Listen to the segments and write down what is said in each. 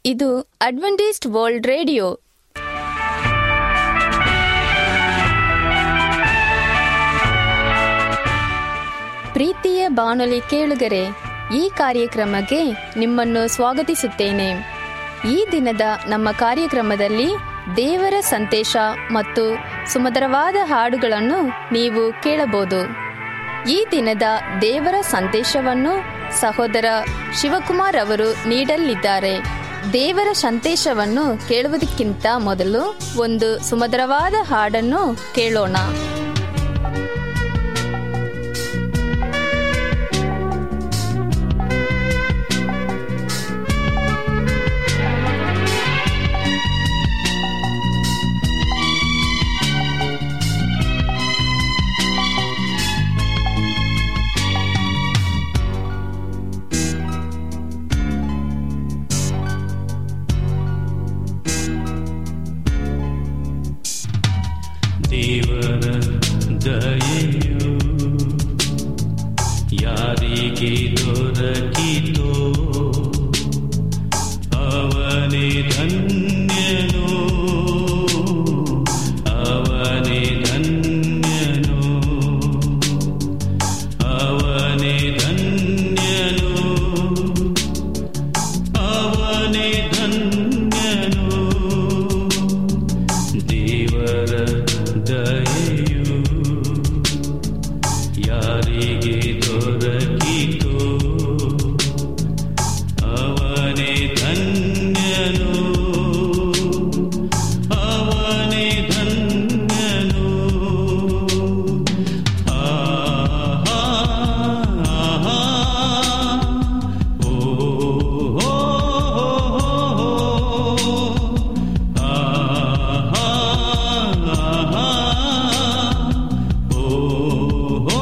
ಇದು Adventist world radio ಪ್ರೀತಿಯ ಬಾನುಲಿ ಕೇಳುಗರೆ ಈ ಕಾರ್ಯಕ್ರಮಕ್ಕೆ ನಿಮ್ಮನ್ನು ಸ್ವಾಗತಿಸುತ್ತೇನೆ ಈ ದಿನದ ನಮ್ಮ ಕಾರ್ಯಕ್ರಮದಲ್ಲಿ ದೇವರ ಸಂದೇಶ ಮತ್ತು ಸುಮಧುರವಾದ ಹಾಡುಗಳನ್ನು ನೀವು ಕೇಳಬಹುದು ಈ ದಿನದ ದೇವರ ಸಂದೇಶವನ್ನು ಸಹೋದರ ಶಿವಕುಮಾರ್ ಅವರು ನೀಡಲಿದ್ದಾರೆ ದೇವರ ಸಂದೇಶವನ್ನು ಕೇಳುವುದಕ್ಕಿಂತ ಮೊದಲು ಒಂದು ಸುಮಧುರವಾದ ಹಾಡನ್ನು ಕೇಳೋಣ ದೇವರ ದಯೆಯು ಯಾರಿಗೆ ದೊರಕಿತೋ ಅವನೇ ಧನ್ಯನು ಅವನೇ ಧನ್ಯನು ಅವನೇ ಧನ್ಯನು ಅವನೇ ಧನ್ಯನು ದೇವರ ದಯೆಯು ಯಾರಿಗೆ ದೊರಕಿತೋ ಅವನೇ ಧನ್ಯನು ಅವನೇ ಧನ್ಯನು ಆಹಾ ಆಹಾ ಓ ಹೋ ಆಹಾ ಆಹಾ ಓ ಹೋ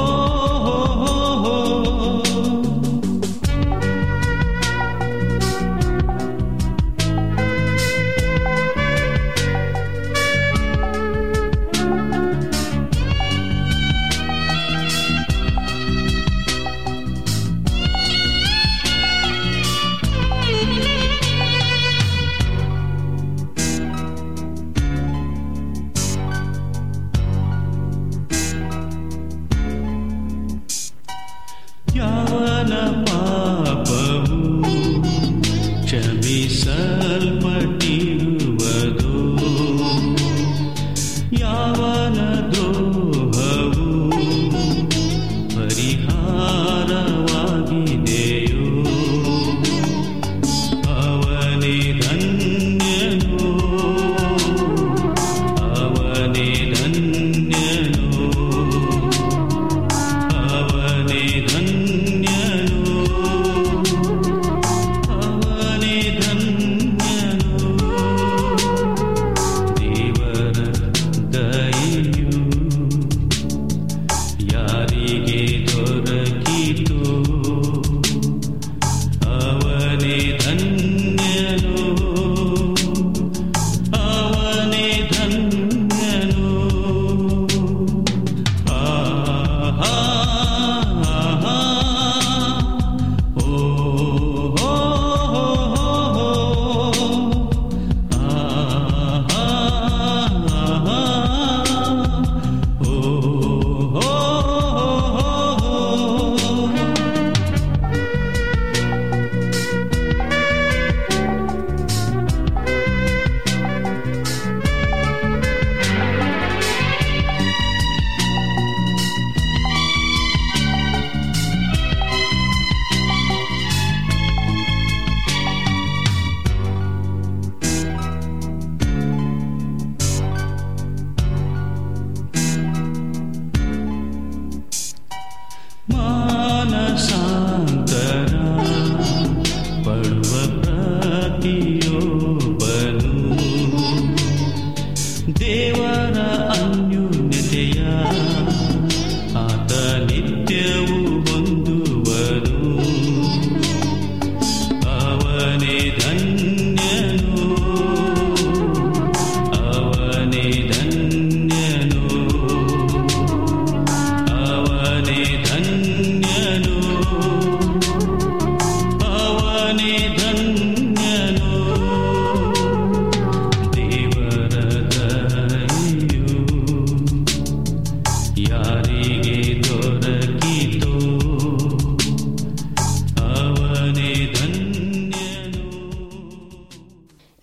ಯಾವನ ಪಾಪವು ಕ್ಷಮಿಸಲ್ಪಟ್ಟಿರುವುದು ಯಾವನ ದ್ರೋಹವು ಪರಿಹಾರವಾಗಿದೆಯೋ ಅವನೇ ಧನ್ಯನು ಅವನೇ ಧನ್ಯನು ಅವನೇ ಧನ್ಯನು ಅವನೇ ಧನ್ಯನು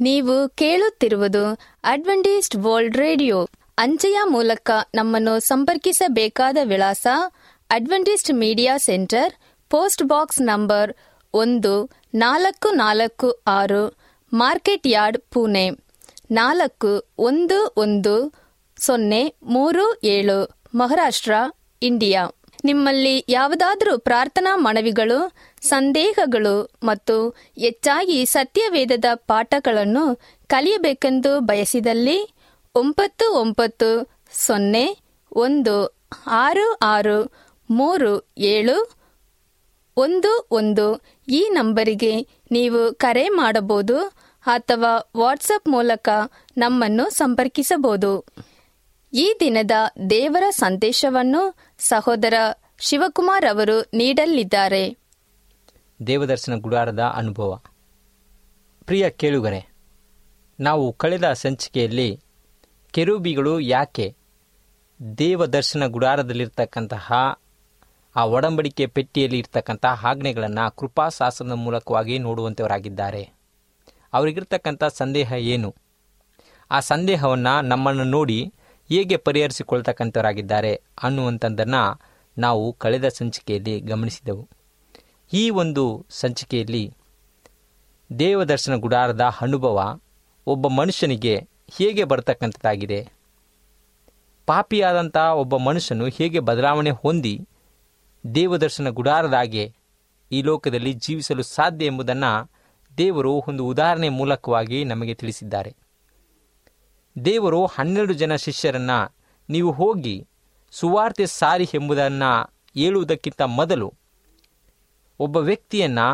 ನೀವು ಕೇಳುತ್ತಿರುವುದು ಅಡ್ವೆಂಟಿಸ್ಟ್ ವರ್ಲ್ಡ್ ರೇಡಿಯೋ ಅಂಚೆಯ ಮೂಲಕ ನಮ್ಮನ್ನು ಸಂಪರ್ಕಿಸಬೇಕಾದ ವಿಳಾಸ Adventist media centre post box number ಒಂದು ನಾಲ್ಕು ನಾಲ್ಕು ಆರು ಮಾರ್ಕೆಟ್ ಯಾರ್ಡ್ ಪುಣೆ ನಾಲ್ಕು ಒಂದು ಒಂದು ಸೊನ್ನೆ ಮೂರು ಏಳು ಮಹಾರಾಷ್ಟ್ರ ಇಂಡಿಯಾ ನಿಮ್ಮಲ್ಲಿ ಯಾವುದಾದರೂ ಪ್ರಾರ್ಥನಾ ಮನವಿಗಳು ಸಂದೇಹಗಳು ಮತ್ತು ಹೆಚ್ಚಾಗಿ ಸತ್ಯವೇದದ ಪಾಠಗಳನ್ನು ಕಲಿಯಬೇಕೆಂದು ಬಯಸಿದಲ್ಲಿ ಒಂಬತ್ತು ಒಂಬತ್ತು ಸೊನ್ನೆ ಒಂದು ಆರು ಆರು ಮೂರು ಏಳು ಒಂದು ಒಂದು ಈ ನಂಬರಿಗೆ ನೀವು ಕರೆ ಮಾಡಬಹುದು ಅಥವಾ ವಾಟ್ಸಪ್ ಮೂಲಕ ನಮ್ಮನ್ನು ಸಂಪರ್ಕಿಸಬಹುದು ಈ ದಿನದ ದೇವರ ಸಂದೇಶವನ್ನು ಸಹೋದರ ಶಿವಕುಮಾರ್ ಅವರು ನೀಡಲಿದ್ದಾರೆ ದೇವದರ್ಶನ ಗುಡಾರದ ಅನುಭವ ಪ್ರಿಯ ಕೇಳುಗರೆ ನಾವು ಕಳೆದ ಸಂಚಿಕೆಯಲ್ಲಿ ಕೆರೂಬಿಗಳು ಯಾಕೆ ದೇವದರ್ಶನ ಗುಡಾರದಲ್ಲಿರ್ತಕ್ಕಂತಹ ಆ ಒಡಂಬಡಿಕೆ ಪೆಟ್ಟಿಯಲ್ಲಿ ಇರ್ತಕ್ಕಂಥ ಆಜ್ಞೆಗಳನ್ನು ಕೃಪಾಶಾಸನದ ಮೂಲಕವಾಗಿ ನೋಡುವಂಥವರಾಗಿದ್ದಾರೆ ಅವರಿಗಿರ್ತಕ್ಕಂಥ ಸಂದೇಹ ಏನು ಆ ಸಂದೇಹವನ್ನು ನಮ್ಮನ್ನು ನೋಡಿ ಹೇಗೆ ಪರಿಹರಿಸಿಕೊಳ್ತಕ್ಕಂಥವರಾಗಿದ್ದಾರೆ ಅನ್ನುವಂಥದ್ದನ್ನು ನಾವು ಕಳೆದ ಸಂಚಿಕೆಯಲ್ಲಿ ಗಮನಿಸಿದೆವು ಈ ಒಂದು ಸಂಚಿಕೆಯಲ್ಲಿ ದೇವದರ್ಶನ ಗುಡಾರದ ಅನುಭವ ಒಬ್ಬ ಮನುಷ್ಯನಿಗೆ ಹೇಗೆ ಬರ್ತಕ್ಕಂಥದ್ದಾಗಿದೆ ಪಾಪಿಯಾದಂಥ ಒಬ್ಬ ಮನುಷ್ಯನು ಹೇಗೆ ಬದಲಾವಣೆ ಹೊಂದಿ ದೇವದರ್ಶನ ಗುಡಾರದಾಗೆ ಈ ಲೋಕದಲ್ಲಿ ಜೀವಿಸಲು ಸಾಧ್ಯ ಎಂಬುದನ್ನು ದೇವರು ಒಂದು ಉದಾಹರಣೆ ಮೂಲಕವಾಗಿ ನಮಗೆ ತಿಳಿಸಿದ್ದಾರೆ ದೇವರು ಹನ್ನೆರಡು ಜನ ಶಿಷ್ಯರನ್ನ ನೀವು ಹೋಗಿ ಸುವಾರ್ತೆ ಸಾರಿ ಎಂಬುದನ್ನು ಹೇಳುವುದಕ್ಕಿಂತ ಮೊದಲು ಒಬ್ಬ ವ್ಯಕ್ತಿಯನ್ನ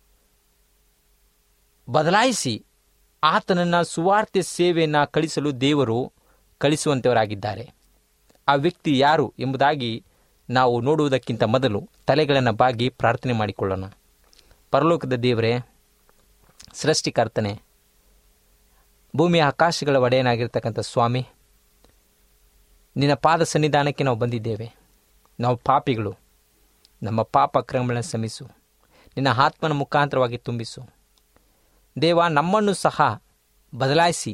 ಬದಲಾಯಿಸಿ ಆತನನ್ನ ಸುವಾರ್ತೆ ಸೇವೆಯನ್ನು ಕಳಿಸಲು ದೇವರು ಕಳಿಸುವಂಥವರಾಗಿದ್ದಾರೆ ಆ ವ್ಯಕ್ತಿ ಯಾರು ಎಂಬುದಾಗಿ ನಾವು ನೋಡುವುದಕ್ಕಿಂತ ಮೊದಲು ತಲೆಗಳನ್ನು ಬಾಗಿ ಪ್ರಾರ್ಥನೆ ಮಾಡಿಕೊಳ್ಳೋಣ ಪರಲೋಕದ ದೇವರೇ ಸೃಷ್ಟಿಕರ್ತನೆ ಭೂಮಿಯ ಆಕಾಶಗಳ ಒಡೆಯನಾಗಿರ್ತಕ್ಕಂಥ ಸ್ವಾಮಿ ನಿನ್ನ ಪಾದ ಸನ್ನಿಧಾನಕ್ಕೆ ನಾವು ಬಂದಿದ್ದೇವೆ ನಾವು ಪಾಪಿಗಳು ನಮ್ಮ ಪಾಪ ಕ್ರಮಗಳನ್ನು ಶ್ರಮಿಸು ನಿನ್ನ ಆತ್ಮನ ಮುಖಾಂತರವಾಗಿ ತುಂಬಿಸು ದೇವ ನಮ್ಮನ್ನು ಸಹ ಬದಲಾಯಿಸಿ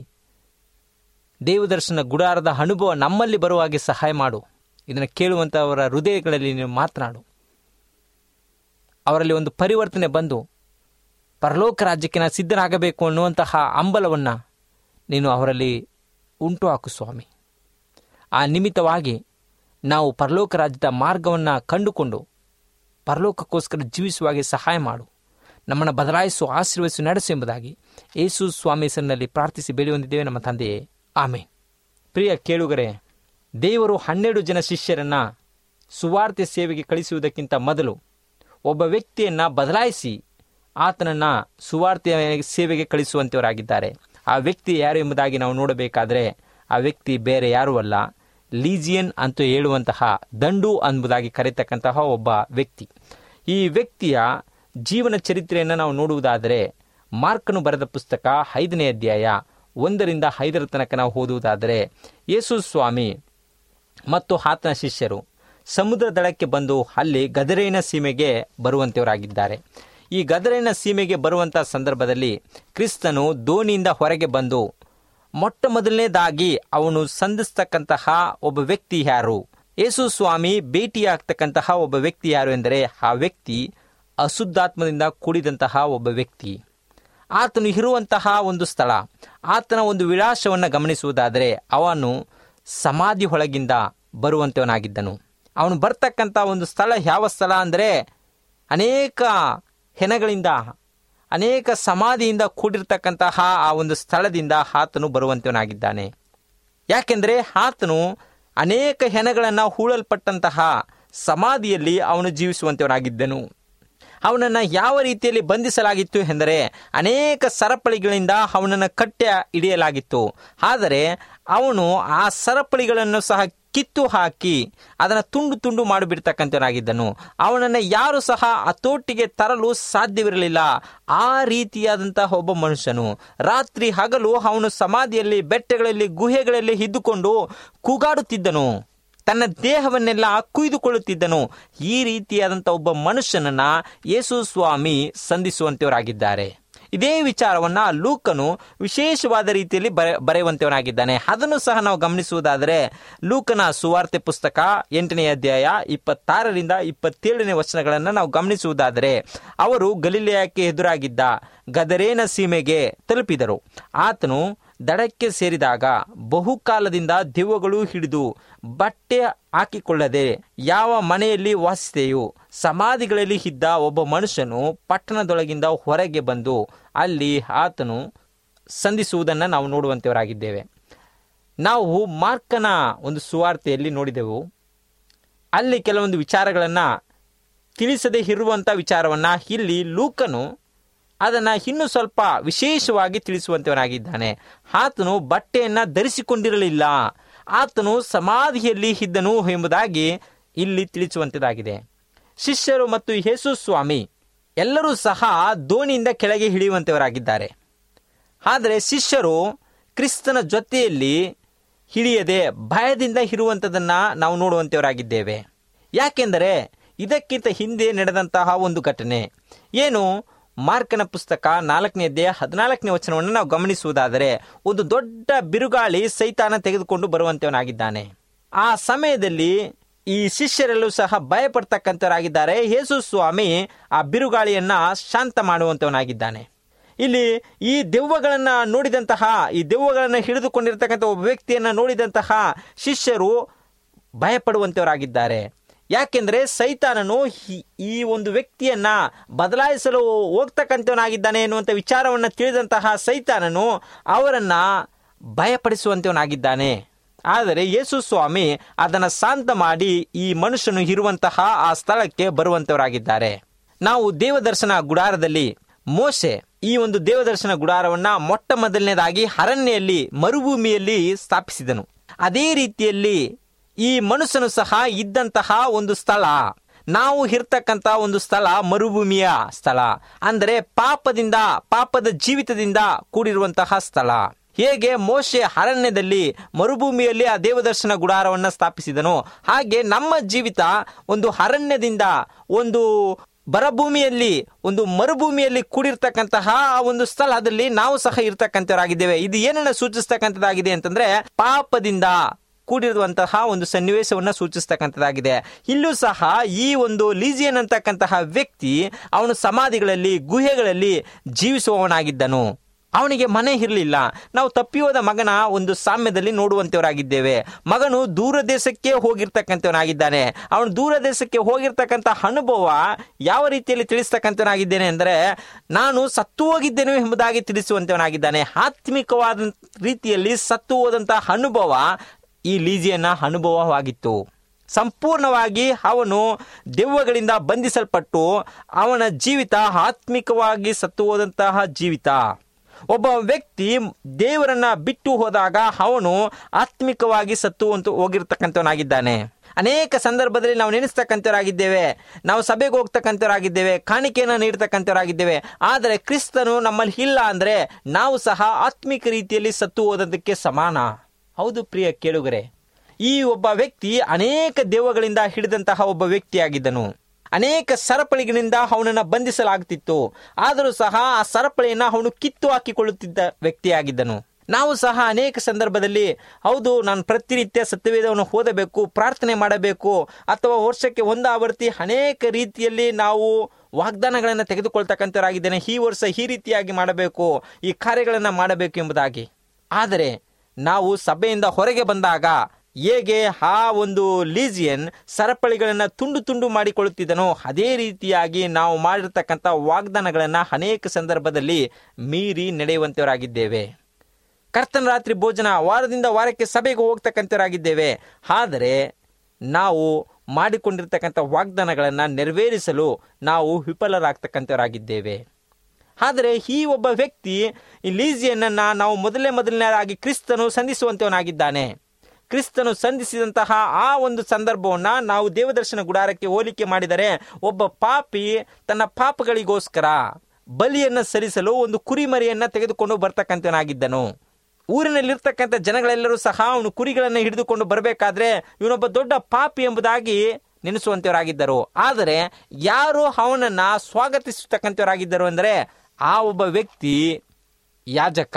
ದೇವದರ್ಶನ ಗುಡಾರದ ಅನುಭವ ನಮ್ಮಲ್ಲಿ ಬರುವ ಹಾಗೆ ಸಹಾಯ ಮಾಡು ಇದನ್ನು ಕೇಳುವಂಥವರ ಹೃದಯಗಳಲ್ಲಿ ನೀನು ಮಾತನಾಡು ಅವರಲ್ಲಿ ಒಂದು ಪರಿವರ್ತನೆ ಬಂದು ಪರಲೋಕ ರಾಜ್ಯಕ್ಕೆ ನಾನು ಸಿದ್ಧನಾಗಬೇಕು ಅನ್ನುವಂತಹ ಹಂಬಲವನ್ನು ನೀನು ಅವರಲ್ಲಿ ಉಂಟು ಹಾಕು ಸ್ವಾಮಿ ಆ ನಿಮಿತ್ತವಾಗಿ ನಾವು ಪರಲೋಕ ರಾಜ್ಯದ ಮಾರ್ಗವನ್ನು ಕಂಡುಕೊಂಡು ಪರಲೋಕಕ್ಕೋಸ್ಕರ ಜೀವಿಸುವ ಹಾಗೆ ಸಹಾಯ ಮಾಡು ನಮ್ಮನ್ನು ಬದಲಾಯಿಸು ಆಶೀರ್ವದಿಸು ನಡೆಸು ಎಂಬುದಾಗಿ ಯೇಸು ಸ್ವಾಮಿ ಹೆಸರಿನಲ್ಲಿ ಪ್ರಾರ್ಥಿಸಿ ಬೇಡಿ ಹೊಂದಿದ್ದೇವೆ ನಮ್ಮ ತಂದೆಯೇ ಆಮೆ ಪ್ರಿಯ ಕೇಳುಗರೆ ದೇವರು ಹನ್ನೆರಡು ಜನ ಶಿಷ್ಯರನ್ನ ಸುವಾರ್ತೆ ಸೇವೆಗೆ ಕಳಿಸುವುದಕ್ಕಿಂತ ಮೊದಲು ಒಬ್ಬ ವ್ಯಕ್ತಿಯನ್ನ ಬದಲಾಯಿಸಿ ಆತನನ್ನ ಸುವಾರ್ತೆ ಸೇವೆಗೆ ಕಳಿಸುವಂತವರಾಗಿದ್ದಾರೆ ಆ ವ್ಯಕ್ತಿ ಯಾರು ಎಂಬುದಾಗಿ ನಾವು ನೋಡಬೇಕಾದ್ರೆ ಆ ವ್ಯಕ್ತಿ ಬೇರೆ ಯಾರೂ ಅಲ್ಲ ಲೀಜಿಯನ್ ಅಂತ ಹೇಳುವಂತಹ ದಂಡು ಎಂಬುದಾಗಿ ಕರೆತಕ್ಕಂತಹ ಒಬ್ಬ ವ್ಯಕ್ತಿ ಈ ವ್ಯಕ್ತಿಯ ಜೀವನ ಚರಿತ್ರೆಯನ್ನು ನಾವು ನೋಡುವುದಾದರೆ ಮಾರ್ಕನು ಬರೆದ ಪುಸ್ತಕ ಐದನೇ ಅಧ್ಯಾಯ ಒಂದರಿಂದ ಐದರ ತನಕ ನಾವು ಓದುವುದಾದರೆ ಯೇಸು ಸ್ವಾಮಿ ಮತ್ತು ಆತನ ಶಿಷ್ಯರು ಸಮುದ್ರ ದಳಕ್ಕೆ ಬಂದು ಅಲ್ಲಿ ಗದರೇನ ಸೀಮೆಗೆ ಬರುವಂತವರಾಗಿದ್ದಾರೆ ಈ ಗದರೇನ ಸೀಮೆಗೆ ಬರುವಂಥ ಸಂದರ್ಭದಲ್ಲಿ ಕ್ರಿಸ್ತನು ದೋಣಿಯಿಂದ ಹೊರಗೆ ಬಂದು ಮೊಟ್ಟ ಮೊದಲನೇದಾಗಿ ಅವನು ಸಂಧಿಸ್ತಕ್ಕಂತಹ ಒಬ್ಬ ವ್ಯಕ್ತಿ ಯಾರು ಯೇಸು ಸ್ವಾಮಿ ಭೇಟಿಯಾಗ್ತಕ್ಕಂತಹ ಒಬ್ಬ ವ್ಯಕ್ತಿ ಯಾರು ಎಂದರೆ ಆ ವ್ಯಕ್ತಿ ಅಶುದ್ಧಾತ್ಮದಿಂದ ಕೂಡಿದಂತಹ ಒಬ್ಬ ವ್ಯಕ್ತಿ ಆತನು ಇರುವಂತಹ ಒಂದು ಸ್ಥಳ ಆತನ ಒಂದು ವಿಳಾಸವನ್ನು ಗಮನಿಸುವುದಾದರೆ ಅವನು ಸಮಾಧಿ ಒಳಗಿಂದ ಬರುವಂತವನಾಗಿದ್ದನು ಅವನು ಬರ್ತಕ್ಕಂಥ ಒಂದು ಸ್ಥಳ ಯಾವ ಸ್ಥಳ ಅಂದರೆ ಅನೇಕ ಹೆಣಗಳಿಂದ ಅನೇಕ ಸಮಾಧಿಯಿಂದ ಕೂಡಿರ್ತಕ್ಕಂತಹ ಆ ಒಂದು ಸ್ಥಳದಿಂದ ಆತನು ಬರುವಂತವನಾಗಿದ್ದಾನೆ ಯಾಕೆಂದರೆ ಆತನು ಅನೇಕ ಹೆಣಗಳನ್ನು ಹೂಳಲ್ಪಟ್ಟಂತಹ ಸಮಾಧಿಯಲ್ಲಿ ಅವನು ಜೀವಿಸುವಂತವನಾಗಿದ್ದನು ಅವನನ್ನು ಯಾವ ರೀತಿಯಲ್ಲಿ ಬಂಧಿಸಲಾಗಿತ್ತು ಎಂದರೆ ಅನೇಕ ಸರಪಳಿಗಳಿಂದ ಅವನನ್ನು ಕಟ್ಟಿ ಹಿಡಿಯಲಾಗಿತ್ತು ಆದರೆ ಅವನು ಆ ಸರಪಳಿಗಳನ್ನು ಸಹ ಕಿತ್ತು ಹಾಕಿ ಅದನ್ನು ತುಂಡು ತುಂಡು ಮಾಡಿಬಿಡ್ತಕ್ಕಂಥವನಾಗಿದ್ದನು ಅವನನ್ನು ಯಾರು ಸಹ ಹತೋಟಿಗೆ ತರಲು ಸಾಧ್ಯವಿರಲಿಲ್ಲ ಆ ರೀತಿಯಾದಂತಹ ಒಬ್ಬ ಮನುಷ್ಯನು ರಾತ್ರಿ ಹಗಲು ಅವನು ಸಮಾಧಿಯಲ್ಲಿ ಬೆಟ್ಟಗಳಲ್ಲಿ ಗುಹೆಗಳಲ್ಲಿ ಇದ್ದುಕೊಂಡು ಕೂಗಾಡುತ್ತಿದ್ದನು ತನ್ನ ದೇಹವನ್ನೆಲ್ಲ ಕುಯ್ದುಕೊಳ್ಳುತ್ತಿದ್ದನು ಈ ರೀತಿಯಾದಂಥ ಒಬ್ಬ ಮನುಷ್ಯನನ್ನ ಯೇಸು ಸ್ವಾಮಿ ಸಂಧಿಸುವಂತವರಾಗಿದ್ದಾರೆ ಇದೇ ವಿಚಾರವನ್ನ ಲೂಕನು ವಿಶೇಷವಾದ ರೀತಿಯಲ್ಲಿ ಬರೆ ಬರೆಯುವಂತವನಾಗಿದ್ದಾನೆ ಅದನ್ನು ಸಹ ನಾವು ಗಮನಿಸುವುದಾದರೆ ಲೂಕನ ಸುವಾರ್ತೆ ಪುಸ್ತಕ ಎಂಟನೇ ಅಧ್ಯಾಯ ಇಪ್ಪತ್ತಾರರಿಂದ ಇಪ್ಪತ್ತೇಳನೇ ವಚನಗಳನ್ನು ನಾವು ಗಮನಿಸುವುದಾದರೆ ಅವರು ಗಲೀಲೆಯಕ್ಕೆ ಎದುರಾಗಿದ್ದ ಗದರೇನ ಸೀಮೆಗೆ ತಲುಪಿದರು ಆತನು ದಡಕ್ಕೆ ಸೇರಿದಾಗ ಬಹುಕಾಲದಿಂದ ದೆವ್ವಗಳು ಹಿಡಿದು ಬಟ್ಟೆ ಹಾಕಿಕೊಳ್ಳದೆ ಯಾವ ಮನೆಯಲ್ಲಿ ವಾಸಿಸೆಯೋ ಸಮಾಧಿಗಳಲ್ಲಿ ಇದ್ದ ಒಬ್ಬ ಮನುಷ್ಯನು ಪಟ್ಟಣದೊಳಗಿಂದ ಹೊರಗೆ ಬಂದು ಅಲ್ಲಿ ಆತನು ಸಂಧಿಸುವುದನ್ನು ನಾವು ನೋಡುವಂತವರಾಗಿದ್ದೇವೆ ನಾವು ಮಾರ್ಕನ ಒಂದು ಸುವಾರ್ತೆಯಲ್ಲಿ ನೋಡಿದೆವು ಅಲ್ಲಿ ಕೆಲವೊಂದು ವಿಚಾರಗಳನ್ನು ತಿಳಿಸದೇ ಇರುವಂಥ ವಿಚಾರವನ್ನು ಇಲ್ಲಿ ಲೂಕನು ಅದನ್ನು ಇನ್ನೂ ಸ್ವಲ್ಪ ವಿಶೇಷವಾಗಿ ತಿಳಿಸುವಂತವನಾಗಿದ್ದಾನೆ ಆತನು ಬಟ್ಟೆಯನ್ನು ಧರಿಸಿಕೊಂಡಿರಲಿಲ್ಲ ಆತನು ಸಮಾಧಿಯಲ್ಲಿ ಇದ್ದನು ಎಂಬುದಾಗಿ ಇಲ್ಲಿ ತಿಳಿಸುವಂಥದ್ದಾಗಿದೆ ಶಿಷ್ಯರು ಮತ್ತು ಯೇಸು ಸ್ವಾಮಿ ಎಲ್ಲರೂ ಸಹ ದೋಣಿಯಿಂದ ಕೆಳಗೆ ಇಳಿಯುವಂತವರಾಗಿದ್ದಾರೆ ಆದರೆ ಶಿಷ್ಯರು ಕ್ರಿಸ್ತನ ಜೊತೆಯಲ್ಲಿ ಹಿಡಿಯದೆ ಭಯದಿಂದ ಇರುವಂಥದ್ದನ್ನು ನಾವು ನೋಡುವಂತವರಾಗಿದ್ದೇವೆ ಯಾಕೆಂದರೆ ಇದಕ್ಕಿಂತ ಹಿಂದೆ ನಡೆದಂತಹ ಒಂದು ಘಟನೆ ಏನು ಮಾರ್ಕನ ಪುಸ್ತಕ ನಾಲ್ಕನೇ ಅಧ್ಯಾಯ ಹದಿನಾಲ್ಕನೇ ವಚನವನ್ನು ನಾವು ಗಮನಿಸುವುದಾದರೆ ಒಂದು ದೊಡ್ಡ ಬಿರುಗಾಳಿ ಸೈತಾನ ತೆಗೆದುಕೊಂಡು ಬರುವಂತವನಾಗಿದ್ದಾನೆ ಆ ಸಮಯದಲ್ಲಿ ಈ ಶಿಷ್ಯರೆಲ್ಲೂ ಸಹ ಭಯಪಡ್ತಕ್ಕಂಥವರಾಗಿದ್ದಾರೆ ಯೇಸು ಸ್ವಾಮಿ ಆ ಬಿರುಗಾಳಿಯನ್ನ ಶಾಂತ ಮಾಡುವಂತವನಾಗಿದ್ದಾನೆ ಇಲ್ಲಿ ಈ ದೆವ್ವಗಳನ್ನ ನೋಡಿದಂತಹ ಈ ದೆವ್ವಗಳನ್ನ ಹಿಡಿದುಕೊಂಡಿರ್ತಕ್ಕಂಥ ಒಬ್ಬ ವ್ಯಕ್ತಿಯನ್ನ ನೋಡಿದಂತಹ ಶಿಷ್ಯರು ಭಯಪಡುವಂತವರಾಗಿದ್ದಾರೆ ಯಾಕೆಂದ್ರೆ ಸೈತಾನನು ಈ- ಈ ಒಂದು ವ್ಯಕ್ತಿಯನ್ನ ಬದಲಾಯಿಸಲು ಹೋಗ್ತಕ್ಕಂಥವನಾಗಿದ್ದಾನೆ ಎನ್ನುವಂಥ ವಿಚಾರವನ್ನ ತಿಳಿದಂತಹ ಸೈತಾನನು ಅವರನ್ನ ಭಯಪಡಿಸುವಂತವನಾಗಿದ್ದಾನೆ ಆದರೆ ಯೇಸು ಸ್ವಾಮಿ ಅದನ್ನು ಶಾಂತ ಮಾಡಿ ಈ ಮನುಷ್ಯನು ಇರುವಂತಹ ಆ ಸ್ಥಳಕ್ಕೆ ಬರುವಂತವರಾಗಿದ್ದಾರೆ ನಾವು ದೇವದರ್ಶನ ಗುಡಾರದಲ್ಲಿ ಮೋಸೆ ಈ ಒಂದು ದೇವದರ್ಶನ ಗುಡಾರವನ್ನ ಮೊಟ್ಟ ಮೊದಲನೇದಾಗಿ ಅರಣ್ಯಲ್ಲಿ ಮರುಭೂಮಿಯಲ್ಲಿ ಸ್ಥಾಪಿಸಿದನು ಅದೇ ರೀತಿಯಲ್ಲಿ ಈ ಮನುಷ್ಯನು ಸಹ ಇದ್ದಂತಹ ಒಂದು ಸ್ಥಳ ನಾವು ಇರ್ತಕ್ಕಂಥ ಒಂದು ಸ್ಥಳ ಮರುಭೂಮಿಯ ಸ್ಥಳ ಅಂದರೆ ಪಾಪದಿಂದ ಪಾಪದ ಜೀವಿತದಿಂದ ಕೂಡಿರುವಂತಹ ಸ್ಥಳ ಹೇಗೆ ಮೋಶೆ ಅರಣ್ಯದಲ್ಲಿ ಮರುಭೂಮಿಯಲ್ಲಿ ಆ ದೇವದರ್ಶನ ಗುಡಾರವನ್ನ ಸ್ಥಾಪಿಸಿದನು ಹಾಗೆ ನಮ್ಮ ಜೀವಿತ ಒಂದು ಅರಣ್ಯದಿಂದ ಒಂದು ಬರಭೂಮಿಯಲ್ಲಿ ಒಂದು ಮರುಭೂಮಿಯಲ್ಲಿ ಕೂಡಿರ್ತಕ್ಕಂತಹ ಆ ಒಂದು ಸ್ಥಳದಲ್ಲಿ ನಾವು ಸಹ ಇರ್ತಕ್ಕಂಥವರಾಗಿದ್ದೇವೆ ಇದು ಏನನ್ನ ಸೂಚಿಸ್ತಕ್ಕಂಥದ್ದಾಗಿದೆ ಅಂತಂದ್ರೆ ಪಾಪದಿಂದ ಕೂಡಿರುವಂತಹ ಒಂದು ಸನ್ನಿವೇಶವನ್ನ ಸೂಚಿಸ್ತಕ್ಕಂಥದ್ದಾಗಿದೆ ಇಲ್ಲೂ ಸಹ ಈ ಒಂದು ಲೀಜಿಯನ್ ಅಂತಕ್ಕಂತಹ ವ್ಯಕ್ತಿ ಅವನು ಸಮಾಧಿಗಳಲ್ಲಿ ಗುಹೆಗಳಲ್ಲಿ ಜೀವಿಸುವವನಾಗಿದ್ದನು ಅವನಿಗೆ ಮನೆ ಇರಲಿಲ್ಲ ನಾವು ತಪ್ಪಿ ಹೋದ ಮಗನ ಒಂದು ಸಾಮ್ಯದಲ್ಲಿ ನೋಡುವಂತವರಾಗಿದ್ದೇವೆ ಮಗನು ದೂರ ದೇಶಕ್ಕೆ ಹೋಗಿರ್ತಕ್ಕಂಥವನಾಗಿದ್ದಾನೆ ಅವನು ದೂರ ದೇಶಕ್ಕೆ ಹೋಗಿರ್ತಕ್ಕಂಥ ಅನುಭವ ಯಾವ ರೀತಿಯಲ್ಲಿ ತಿಳಿಸ್ತಕ್ಕಂಥವನಾಗಿದ್ದೇನೆ ಅಂದರೆ ನಾನು ಸತ್ತು ಹೋಗಿದ್ದೇನೆ ಎಂಬುದಾಗಿ ತಿಳಿಸುವಂತವನಾಗಿದ್ದಾನೆ ಆತ್ಮಿಕವಾದ ರೀತಿಯಲ್ಲಿ ಸತ್ತು ಹೋದಂತಹ ಅನುಭವ ಈ ಲೀಜಿಯನ್ನ ಅನುಭವವಾಗಿತ್ತು ಸಂಪೂರ್ಣವಾಗಿ ಅವನು ದೆವ್ವಗಳಿಂದ ಬಂಧಿಸಲ್ಪಟ್ಟು ಅವನ ಜೀವಿತ ಆತ್ಮಿಕವಾಗಿ ಸತ್ತು ಹೋದಂತಹ ಜೀವಿತ ಒಬ್ಬ ವ್ಯಕ್ತಿ ದೇವರನ್ನ ಬಿಟ್ಟು ಹೋದಾಗ ಅವನು ಆತ್ಮಿಕವಾಗಿ ಸತ್ತು ಅಂತ ಹೋಗಿರ್ತಕ್ಕಂಥವನಾಗಿದ್ದಾನೆ ಅನೇಕ ಸಂದರ್ಭದಲ್ಲಿ ನಾವು ನೆನೆಸ್ತಕ್ಕಂಥವರಾಗಿದ್ದೇವೆ ನಾವು ಸಭೆಗೆ ಹೋಗ್ತಕ್ಕಂಥವರಾಗಿದ್ದೇವೆ ಕಾಣಿಕೆಯನ್ನು ನೀಡ್ತಕ್ಕಂಥವರಾಗಿದ್ದೇವೆ ಆದರೆ ಕ್ರಿಸ್ತನು ನಮ್ಮಲ್ಲಿ ಇಲ್ಲ ಅಂದ್ರೆ ನಾವು ಸಹ ಆತ್ಮಿಕ ರೀತಿಯಲ್ಲಿ ಸತ್ತು ಹೋದದಕ್ಕೆ ಸಮಾನ ಹೌದು ಪ್ರಿಯ ಕೇಳುಗರೆ ಈ ಒಬ್ಬ ವ್ಯಕ್ತಿ ಅನೇಕ ದೆವ್ವಗಳಿಂದ ಹಿಡಿದಂತಹ ಒಬ್ಬ ವ್ಯಕ್ತಿಯಾಗಿದ್ದನು ಅನೇಕ ಸರಪಳಿಗಳಿಂದ ಅವನನ್ನು ಬಂಧಿಸಲಾಗುತ್ತಿತ್ತು ಆದರೂ ಸಹ ಆ ಸರಪಳಿಯನ್ನು ಅವನು ಕಿತ್ತು ಹಾಕಿಕೊಳ್ಳುತ್ತಿದ್ದ ವ್ಯಕ್ತಿಯಾಗಿದ್ದನು ನಾವು ಸಹ ಅನೇಕ ಸಂದರ್ಭದಲ್ಲಿ ಹೌದು ನಾನು ಪ್ರತಿನಿತ್ಯ ಸತ್ಯವೇದವನ್ನು ಓದಬೇಕು ಪ್ರಾರ್ಥನೆ ಮಾಡಬೇಕು ಅಥವಾ ವರ್ಷಕ್ಕೆ ಒಂದು ಆವರ್ತಿ ಅನೇಕ ರೀತಿಯಲ್ಲಿ ನಾವು ವಾಗ್ದಾನಗಳನ್ನು ತೆಗೆದುಕೊಳ್ತಕ್ಕಂಥವರಾಗಿದ್ದೇನೆ ಈ ವರ್ಷ ಈ ರೀತಿಯಾಗಿ ಮಾಡಬೇಕು ಈ ಕಾರ್ಯಗಳನ್ನು ಮಾಡಬೇಕು ಎಂಬುದಾಗಿ ಆದರೆ ನಾವು ಸಭೆಯಿಂದ ಹೊರಗೆ ಬಂದಾಗ ಹೇಗೆ ಆ ಒಂದು ಲೀಜಿಯನ್ ಸರಪಳಿಗಳನ್ನು ತುಂಡು ತುಂಡು ಮಾಡಿಕೊಳ್ಳುತ್ತಿದ್ದನೋ ಅದೇ ರೀತಿಯಾಗಿ ನಾವು ಮಾಡಿರ್ತಕ್ಕಂಥ ವಾಗ್ದಾನಗಳನ್ನು ಅನೇಕ ಸಂದರ್ಭದಲ್ಲಿ ಮೀರಿ ನಡೆಯುವಂತವರಾಗಿದ್ದೇವೆ ಕರ್ತನ ರಾತ್ರಿ ಭೋಜನ ವಾರದಿಂದ ವಾರಕ್ಕೆ ಸಭೆಗೆ ಹೋಗ್ತಕ್ಕಂಥವರಾಗಿದ್ದೇವೆ ಆದರೆ ನಾವು ಮಾಡಿಕೊಂಡಿರ್ತಕ್ಕಂಥ ವಾಗ್ದಾನಗಳನ್ನು ನೆರವೇರಿಸಲು ನಾವು ವಿಫಲರಾಗ್ತಕ್ಕಂಥವರಾಗಿದ್ದೇವೆ ಆದರೆ ಈ ಒಬ್ಬ ವ್ಯಕ್ತಿ ಈ ಲೀಸಿಯನ್ನ ನಾವು ಮೊದಲೇ ಮೊದಲನೇದಾಗಿ ಕ್ರಿಸ್ತನು ಸಂಧಿಸುವಂತವನಾಗಿದ್ದಾನೆ ಕ್ರಿಸ್ತನು ಸಂಧಿಸಿದಂತಹ ಆ ಒಂದು ಸಂದರ್ಭವನ್ನ ನಾವು ದೇವದರ್ಶನ ಗುಡಾರಕ್ಕೆ ಹೋಲಿಕೆ ಮಾಡಿದರೆ ಒಬ್ಬ ಪಾಪಿ ತನ್ನ ಪಾಪಗಳಿಗೋಸ್ಕರ ಬಲಿಯನ್ನ ಸರಿಸಲು ಒಂದು ಕುರಿಮರಿಯನ್ನ ತೆಗೆದುಕೊಂಡು ಬರ್ತಕ್ಕಂಥವನಾಗಿದ್ದನು ಊರಿನಲ್ಲಿರ್ತಕ್ಕಂಥ ಜನಗಳೆಲ್ಲರೂ ಸಹ ಅವನು ಕುರಿಗಳನ್ನು ಹಿಡಿದುಕೊಂಡು ಬರಬೇಕಾದ್ರೆ ಇವನೊಬ್ಬ ದೊಡ್ಡ ಪಾಪಿ ಎಂಬುದಾಗಿ ನೆನೆಸುವಂತವರಾಗಿದ್ದರು ಆದರೆ ಯಾರು ಅವನನ್ನ ಸ್ವಾಗತಿಸತಕ್ಕಂಥವರಾಗಿದ್ದರು ಅಂದರೆ ಆ ಒಬ್ಬ ವ್ಯಕ್ತಿ ಯಾಜಕ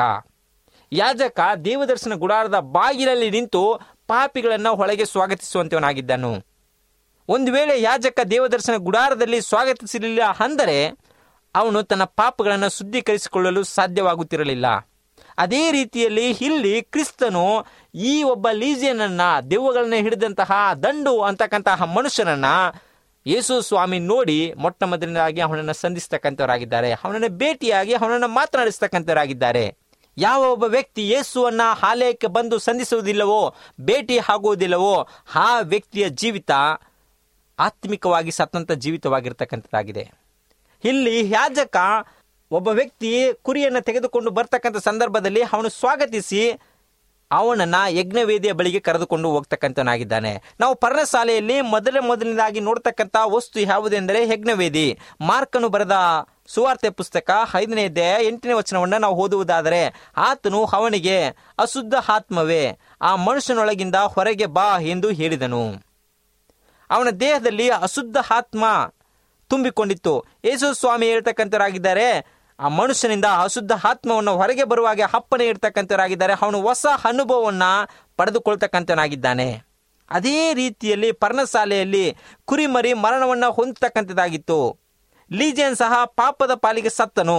ಯಾಜಕ ದೇವದರ್ಶನ ಗುಡಾರದ ಬಾಗಿಲಲ್ಲಿ ನಿಂತು ಪಾಪಿಗಳನ್ನು ಒಳಗೆ ಸ್ವಾಗತಿಸುವಂತವನಾಗಿದ್ದನು ಒಂದು ವೇಳೆ ಯಾಜಕ ದೇವದರ್ಶನ ಗುಡಾರದಲ್ಲಿ ಸ್ವಾಗತಿಸಲಿಲ್ಲ ಅಂದರೆ ಅವನು ತನ್ನ ಪಾಪಗಳನ್ನು ಶುದ್ಧೀಕರಿಸಿಕೊಳ್ಳಲು ಸಾಧ್ಯವಾಗುತ್ತಿರಲಿಲ್ಲ ಅದೇ ರೀತಿಯಲ್ಲಿ ಇಲ್ಲಿ ಕ್ರಿಸ್ತನು ಈ ಒಬ್ಬ ಲೀಜಿಯನನ್ನ ದೆವ್ವಗಳನ್ನ ಹಿಡಿದಂತಹ ದಂಡು ಅಂತಕ್ಕಂತಹ ಮನುಷ್ಯನನ್ನ ಯೇಸು ಸ್ವಾಮಿ ನೋಡಿ ಮೊಟ್ಟ ಮೊದಲನೇದಾಗಿ ಅವನನ್ನು ಸಂಧಿಸ್ತಕ್ಕಂಥವರಾಗಿದ್ದಾರೆ ಅವನನ್ನು ಭೇಟಿಯಾಗಿ ಅವನನ್ನು ಮಾತನಾಡಿಸ್ತಕ್ಕಂಥವರಾಗಿದ್ದಾರೆ ಯಾವ ಒಬ್ಬ ವ್ಯಕ್ತಿ ಯೇಸುವನ್ನ ಆಲಯಕ್ಕೆ ಬಂದು ಸಂಧಿಸುವುದಿಲ್ಲವೋ ಭೇಟಿ ಆಗುವುದಿಲ್ಲವೋ ಆ ವ್ಯಕ್ತಿಯ ಜೀವಿತ ಆತ್ಮಿಕವಾಗಿ ಸತ್ತಂತ ಜೀವಿತವಾಗಿರ್ತಕ್ಕಂಥದ್ದಾಗಿದೆ ಇಲ್ಲಿ ಯಾಜಕ ಒಬ್ಬ ವ್ಯಕ್ತಿ ಕುರಿಯನ್ನು ತೆಗೆದುಕೊಂಡು ಬರ್ತಕ್ಕಂಥ ಸಂದರ್ಭದಲ್ಲಿ ಅವನು ಸ್ವಾಗತಿಸಿ ಅವನನ್ನ ಯಜ್ಞವೇದಿಯ ಬಳಿಗೆ ಕರೆದುಕೊಂಡು ಹೋಗ್ತಕ್ಕಂಥನಾಗಿದ್ದಾನೆ ನಾವು ಪರ್ಣಶಾಲೆಯಲ್ಲಿ ಮೊದಲ ಮೊದಲನೇದಾಗಿ ನೋಡ್ತಕ್ಕಂಥ ವಸ್ತು ಯಾವುದೆಂದರೆ ಯಜ್ಞವೇದಿ ಮಾರ್ಕನು ಬರೆದ ಸುವಾರ್ತೆ ಪುಸ್ತಕ ಐದನೇ ಅಧ್ಯಾಯ ಎಂಟನೇ ವಚನವನ್ನು ನಾವು ಓದುವುದಾದರೆ ಆತನು ಅವನಿಗೆ ಅಶುದ್ಧ ಆತ್ಮವೇ ಆ ಮನುಷ್ಯನೊಳಗಿಂದ ಹೊರಗೆ ಬಾ ಎಂದು ಹೇಳಿದನು ಅವನ ದೇಹದಲ್ಲಿ ಅಶುದ್ಧ ಆತ್ಮ ತುಂಬಿಕೊಂಡಿತ್ತು ಯೇಸು ಸ್ವಾಮಿ ಹೇಳ್ತಕ್ಕಂಥವರಾಗಿದ್ದಾರೆ ಆ ಮನುಷ್ಯನಿಂದ ಅಶುದ್ಧ ಆತ್ಮವನ್ನು ಹೊರಗೆ ಬರುವಾಗ ಅಪ್ಪನೆ ಇರ್ತಕ್ಕಂಥವರಾಗಿದ್ದಾರೆ ಅವನು ಹೊಸ ಅನುಭವವನ್ನು ಪಡೆದುಕೊಳ್ತಕ್ಕಂಥನಾಗಿದ್ದಾನೆ ಅದೇ ರೀತಿಯಲ್ಲಿ ಪರ್ಣಶಾಲೆಯಲ್ಲಿ ಕುರಿಮರಿ ಮರಣವನ್ನು ಹೊಂದತಕ್ಕಂಥದ್ದಾಗಿತ್ತು ಲೀಜನ್ ಸಹ ಪಾಪದ ಪಾಲಿಗೆ ಸತ್ತನು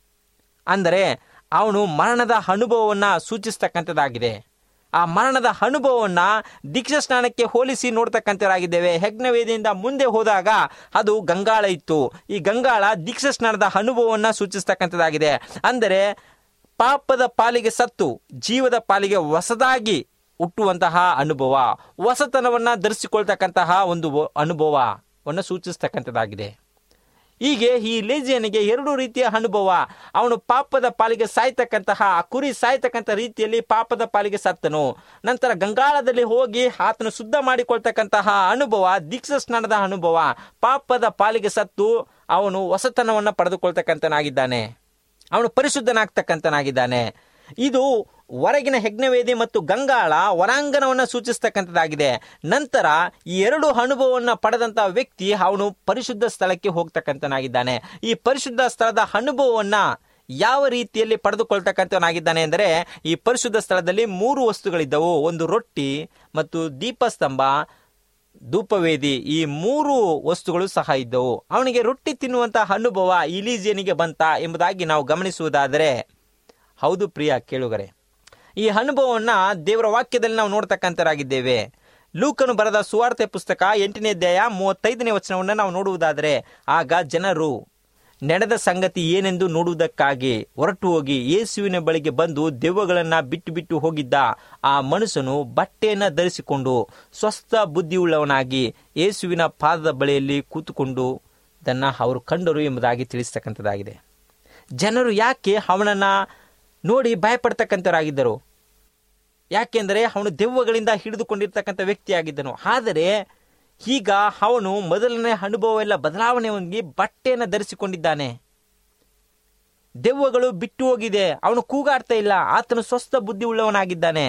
ಅಂದರೆ ಅವನು ಮರಣದ ಅನುಭವವನ್ನು ಸೂಚಿಸ್ತಕ್ಕಂಥದ್ದಾಗಿದೆ ಆ ಮರಣದ ಅನುಭವವನ್ನ ದೀಕ್ಷಾ ಸ್ನಾನಕ್ಕೆ ಹೋಲಿಸಿ ನೋಡ್ತಕ್ಕಂಥವರಾಗಿದ್ದೇವೆ ಯಜ್ಞವೇದಿಯಿಂದ ಮುಂದೆ ಹೋದಾಗ ಅದು ಗಂಗಾಳ ಇತ್ತು ಈ ಗಂಗಾಳ ದೀಕ್ಷಾ ಸ್ನಾನದ ಅನುಭವವನ್ನ ಸೂಚಿಸ್ತಕ್ಕಂಥದ್ದಾಗಿದೆ ಅಂದರೆ ಪಾಪದ ಪಾಲಿಗೆ ಸತ್ತು ಜೀವದ ಪಾಲಿಗೆ ಹೊಸದಾಗಿ ಹುಟ್ಟುವಂತಹ ಅನುಭವ ಹೊಸತನವನ್ನ ಧರಿಸಿಕೊಳ್ತಕ್ಕಂತಹ ಒಂದು ಅನುಭವವನ್ನು ಸೂಚಿಸ್ತಕ್ಕಂಥದ್ದಾಗಿದೆ ಹೀಗೆ ಈ ಲೇಜಿಯನಿಗೆ ಎರಡು ರೀತಿಯ ಅನುಭವ ಅವನು ಪಾಪದ ಪಾಲಿಗೆ ಸಾಯ್ತಕ್ಕಂತಹ ಆ ಕುರಿ ಸಾಯ್ತಕ್ಕಂಥ ರೀತಿಯಲ್ಲಿ ಪಾಪದ ಪಾಲಿಗೆ ಸತ್ತನು ನಂತರ ಗಂಗಾಳದಲ್ಲಿ ಹೋಗಿ ಆತನು ಶುದ್ಧ ಮಾಡಿಕೊಳ್ತಕ್ಕಂತಹ ಅನುಭವ ದೀಕ್ಷಾ ಸ್ನಾನದ ಅನುಭವ ಪಾಪದ ಪಾಲಿಗೆ ಸತ್ತು ಅವನು ಹೊಸತನವನ್ನು ಪಡೆದುಕೊಳ್ತಕ್ಕಂಥನಾಗಿದ್ದಾನೆ ಅವನು ಪರಿಶುದ್ಧನಾಗ್ತಕ್ಕಂಥನಾಗಿದ್ದಾನೆ ಇದು ಹೊರಗಿನ ಯಜ್ಞವೇದಿ ಮತ್ತು ಗಂಗಾಳ ಹೊರಾಂಗಣವನ್ನು ಸೂಚಿಸ್ತಕ್ಕಂಥದ್ದಾಗಿದೆ ನಂತರ ಈ ಎರಡು ಅನುಭವವನ್ನು ಪಡೆದಂತಹ ವ್ಯಕ್ತಿ ಅವನು ಪರಿಶುದ್ಧ ಸ್ಥಳಕ್ಕೆ ಹೋಗ್ತಕ್ಕಂಥನಾಗಿದ್ದಾನೆ ಈ ಪರಿಶುದ್ಧ ಸ್ಥಳದ ಅನುಭವವನ್ನ ಯಾವ ರೀತಿಯಲ್ಲಿ ಪಡೆದುಕೊಳ್ತಕ್ಕಂಥವನಾಗಿದ್ದಾನೆ ಅಂದರೆ ಈ ಪರಿಶುದ್ಧ ಸ್ಥಳದಲ್ಲಿ ಮೂರು ವಸ್ತುಗಳಿದ್ದವು ಒಂದು ರೊಟ್ಟಿ ಮತ್ತು ದೀಪಸ್ತಂಭ ಧೂಪವೇದಿ ಈ ಮೂರು ವಸ್ತುಗಳು ಸಹ ಇದ್ದವು ಅವನಿಗೆ ರೊಟ್ಟಿ ತಿನ್ನುವಂತಹ ಅನುಭವ ಇಲೀಜಿಯನಿಗೆ ಬಂತ ಎಂಬುದಾಗಿ ನಾವು ಗಮನಿಸುವುದಾದರೆ ಹೌದು ಪ್ರಿಯ ಕೇಳುಗರೆ ಈ ಅನುಭವವನ್ನ ದೇವರ ವಾಕ್ಯದಲ್ಲಿ ನಾವು ನೋಡ್ತಕ್ಕಂಥರಾಗಿದ್ದೇವೆ ಲೂಕನು ಬರೆದ ಸುವಾರ್ತೆ ಪುಸ್ತಕ ಎಂಟನೇ ಅಧ್ಯಾಯ ಮೂವತ್ತೈದನೇ ವಚನವನ್ನು ನಾವು ನೋಡುವುದಾದರೆ ಆಗ ಜನರು ನಡೆದ ಸಂಗತಿ ಏನೆಂದು ನೋಡುವುದಕ್ಕಾಗಿ ಹೊರಟು ಹೋಗಿ ಯೇಸುವಿನ ಬಳಿಗೆ ಬಂದು ದೆವ್ವಗಳನ್ನ ಬಿಟ್ಟು ಬಿಟ್ಟು ಹೋಗಿದ್ದ ಆ ಮನುಷ್ಯನು ಬಟ್ಟೆಯನ್ನ ಧರಿಸಿಕೊಂಡು ಸ್ವಸ್ಥ ಬುದ್ಧಿಯುಳ್ಳವನಾಗಿ ಯೇಸುವಿನ ಪಾದದ ಬಳಿಯಲ್ಲಿ ಕೂತುಕೊಂಡು ದನ್ನ ಅವರು ಕಂಡರು ಎಂಬುದಾಗಿ ತಿಳಿಸ್ತಕ್ಕಂಥದ್ದಾಗಿದೆ ಜನರು ಯಾಕೆ ಅವನನ್ನ ನೋಡಿ ಭಯಪಡ್ತಕ್ಕಂಥವರಾಗಿದ್ದರು ಯಾಕೆಂದರೆ ಅವನು ದೆವ್ವಗಳಿಂದ ಹಿಡಿದುಕೊಂಡಿರ್ತಕ್ಕಂಥ ವ್ಯಕ್ತಿಯಾಗಿದ್ದನು ಆದರೆ ಈಗ ಅವನು ಮೊದಲನೇ ಅನುಭವ ಎಲ್ಲ ಬದಲಾವಣೆ ಹೊಂದಿ ಬಟ್ಟೆಯನ್ನು ಧರಿಸಿಕೊಂಡಿದ್ದಾನೆ ದೆವ್ವಗಳು ಬಿಟ್ಟು ಹೋಗಿದೆ ಅವನು ಕೂಗಾಡ್ತಾ ಇಲ್ಲ ಆತನು ಸ್ವಸ್ಥ ಬುದ್ಧಿ ಉಳ್ಳವನಾಗಿದ್ದಾನೆ